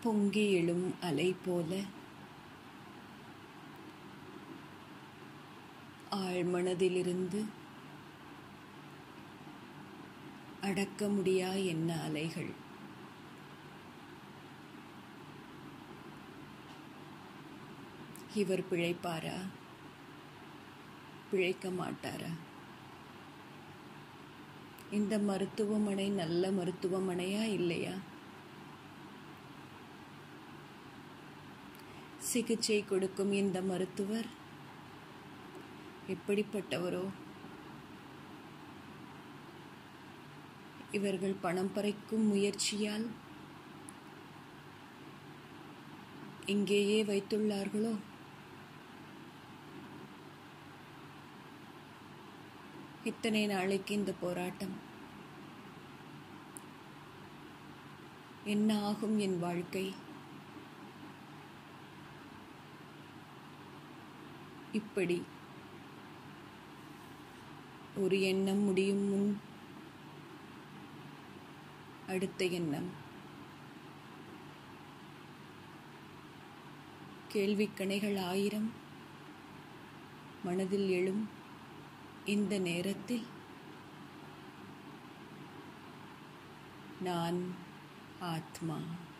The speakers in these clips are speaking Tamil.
பொங்கி எழும் அலை போல ஆழ்மனதிலிருந்து அடக்க முடியா என்ன அலைகள் இவர் பிழைப்பாரா பிழைக்க மாட்டாரா இந்த மருத்துவமனை நல்ல மருத்துவமனையா இல்லையா சிகிச்சை கொடுக்கும் இந்த மருத்துவர் எப்படிப்பட்டவரோ இவர்கள் பணம் பறைக்கும் முயற்சியால் இங்கேயே வைத்துள்ளார்களோ இத்தனை நாளைக்கு இந்த போராட்டம் என்ன ஆகும் என் வாழ்க்கை இப்படி ஒரு எண்ணம் முடியும் முன் அடுத்த எண்ணம் கேள்விக்கணைகள் ஆயிரம் மனதில் எழும் இந்த நேரத்தில் நான் ஆத்மா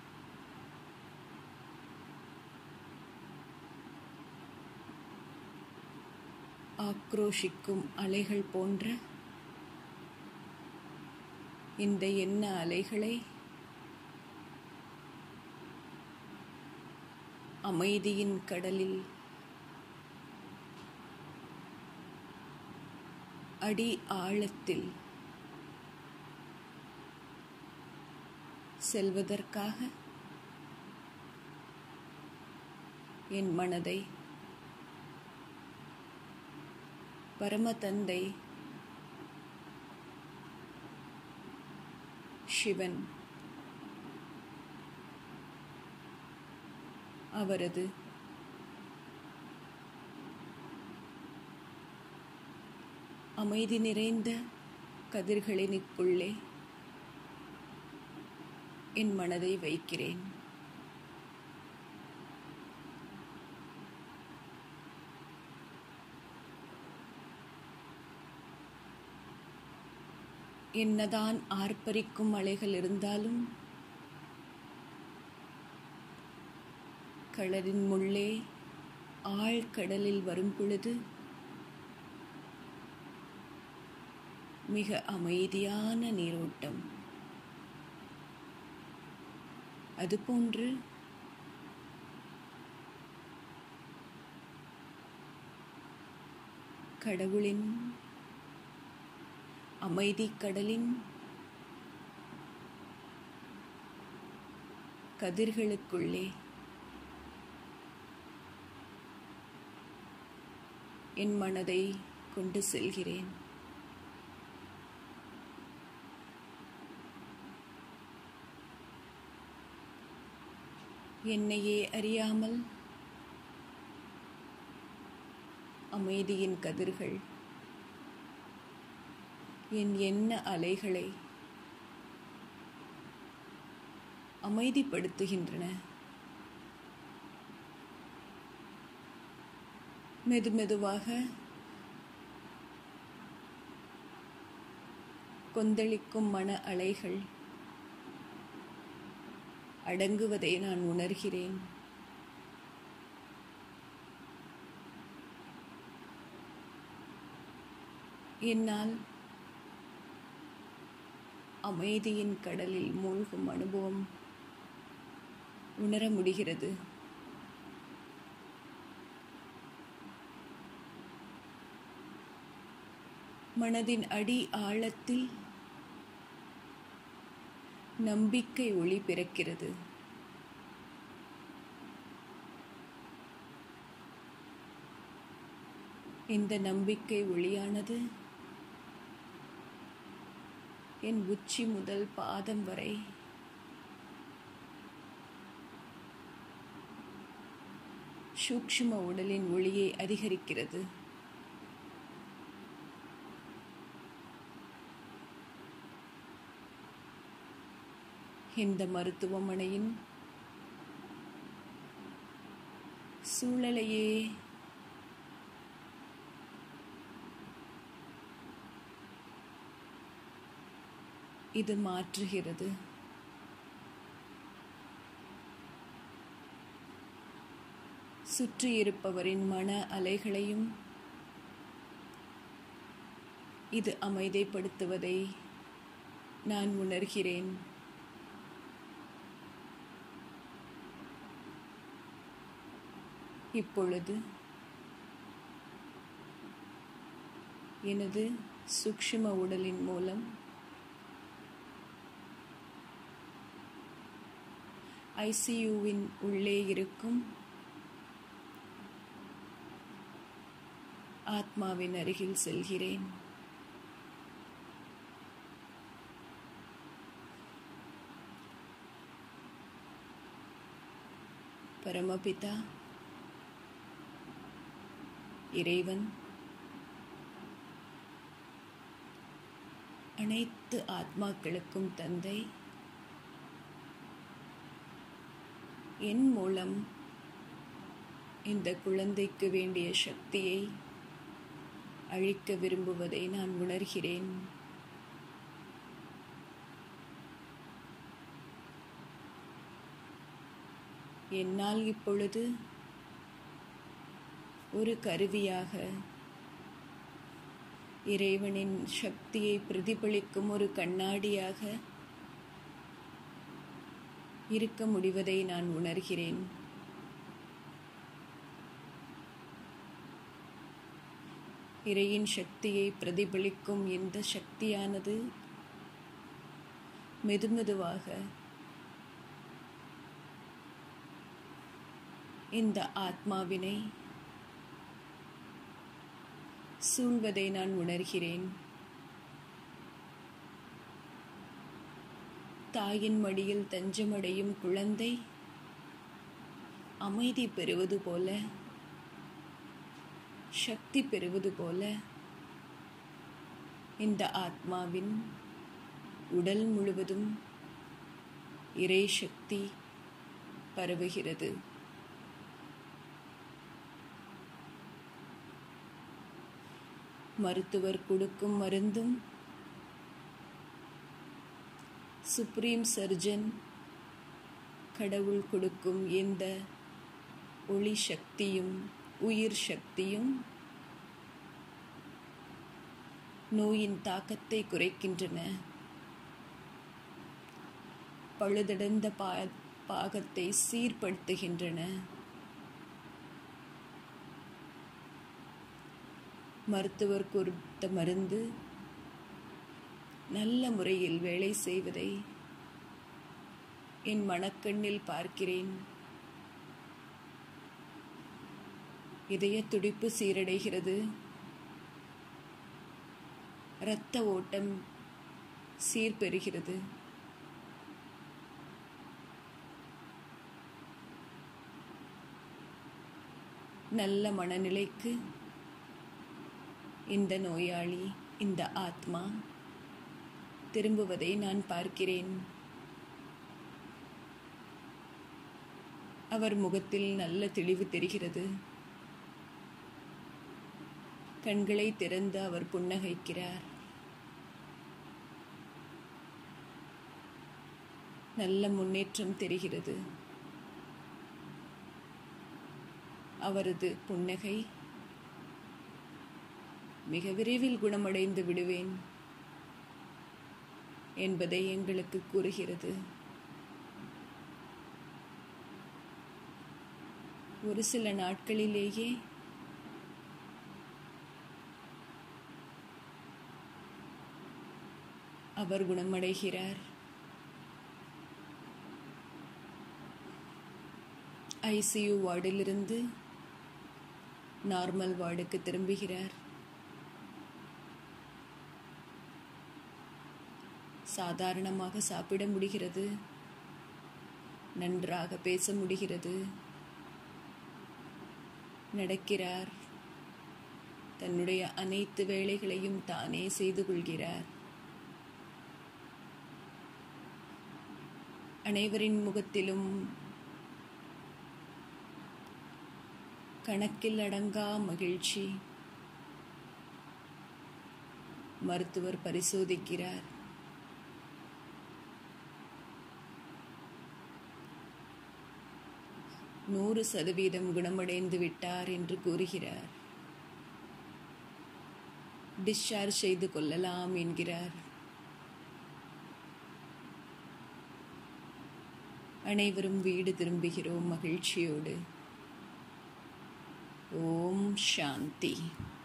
ஆக்ரோஷிக்கும் அலைகள் போன்ற இந்த எண்ண அலைகளை அமைதியின் கடலில் அடி ஆழத்தில் செல்வதற்காக என் மனதை பரமதந்தை சிவன் அவரது அமைதி நிறைந்த கதிர்களினுக்குள்ளே என் மனதை வைக்கிறேன் என்னதான் ஆர்ப்பரிக்கும் அலைகள் இருந்தாலும் கடலின் முள்ளே ஆழ்கடலில் வரும் பொழுது மிக அமைதியான நீரோட்டம் அதுபோன்று கடவுளின் அமைதி கடலின் கதிர்களுக்குள்ளே என் மனதை கொண்டு செல்கிறேன் என்னையே அறியாமல் அமைதியின் கதிர்கள் என் எண்ண அலைகளை அமைதிப்படுத்துகின்றன மெதுமெதுவாக கொந்தளிக்கும் மன அலைகள் அடங்குவதை நான் உணர்கிறேன் என்னால் அமைதியின் கடலில் மூழ்கும் அனுபவம் உணர முடிகிறது மனதின் அடி ஆழத்தில் நம்பிக்கை ஒளி பிறக்கிறது இந்த நம்பிக்கை ஒளியானது என் உச்சி முதல் பாதம் வரை சூக்ஷ்ம உடலின் ஒளியை அதிகரிக்கிறது இந்த மருத்துவமனையின் சூழலையே இது மாற்றுகிறது சுற்றியிருப்பவரின் மன அலைகளையும் இது அமைதிப்படுத்துவதை நான் உணர்கிறேன் இப்பொழுது எனது சூக்ஷ்ம உடலின் மூலம் ஐசியூவின் உள்ளே இருக்கும் ஆத்மாவின் அருகில் செல்கிறேன் பரமபிதா இறைவன் அனைத்து ஆத்மாக்களுக்கும் தந்தை என் மூலம் இந்த குழந்தைக்கு வேண்டிய சக்தியை அழிக்க விரும்புவதை நான் உணர்கிறேன் என்னால் இப்பொழுது ஒரு கருவியாக இறைவனின் சக்தியை பிரதிபலிக்கும் ஒரு கண்ணாடியாக இருக்க முடிவதை நான் உணர்கிறேன் இறையின் சக்தியை பிரதிபலிக்கும் இந்த சக்தியானது மெதுமெதுவாக இந்த ஆத்மாவினை சூழ்வதை நான் உணர்கிறேன் தாயின் மடியில் தஞ்சமடையும் குழந்தை அமைதி பெறுவது போல சக்தி பெறுவது போல இந்த ஆத்மாவின் உடல் முழுவதும் இறை சக்தி பரவுகிறது மருத்துவர் கொடுக்கும் மருந்தும் சுப்ரீம் சர்ஜன் கடவுள் கொடுக்கும் எந்த ஒளி சக்தியும் உயிர் சக்தியும் நோயின் தாக்கத்தை குறைக்கின்றன பழுதடைந்த பா பாகத்தை சீர்படுத்துகின்றன மருத்துவர் கொடுத்த மருந்து நல்ல முறையில் வேலை செய்வதை என் மனக்கண்ணில் பார்க்கிறேன் இதய துடிப்பு சீரடைகிறது இரத்த ஓட்டம் சீர்பெறுகிறது நல்ல மனநிலைக்கு இந்த நோயாளி இந்த ஆத்மா திரும்புவதை நான் பார்க்கிறேன் அவர் முகத்தில் நல்ல தெளிவு தெரிகிறது கண்களை திறந்து அவர் புன்னகைக்கிறார் நல்ல முன்னேற்றம் தெரிகிறது அவரது புன்னகை மிக விரைவில் குணமடைந்து விடுவேன் என்பதை எங்களுக்கு கூறுகிறது ஒரு சில நாட்களிலேயே அவர் குணமடைகிறார் ஐசியூ வார்டிலிருந்து நார்மல் வார்டுக்கு திரும்புகிறார் சாதாரணமாக சாப்பிட முடிகிறது நன்றாக பேச முடிகிறது நடக்கிறார் தன்னுடைய அனைத்து வேலைகளையும் தானே செய்து கொள்கிறார் அனைவரின் முகத்திலும் கணக்கில் அடங்கா மகிழ்ச்சி மருத்துவர் பரிசோதிக்கிறார் நூறு சதவீதம் குணமடைந்து விட்டார் என்று கூறுகிறார் டிஸ்சார்ஜ் செய்து கொள்ளலாம் என்கிறார் அனைவரும் வீடு திரும்புகிறோம் மகிழ்ச்சியோடு ஓம் சாந்தி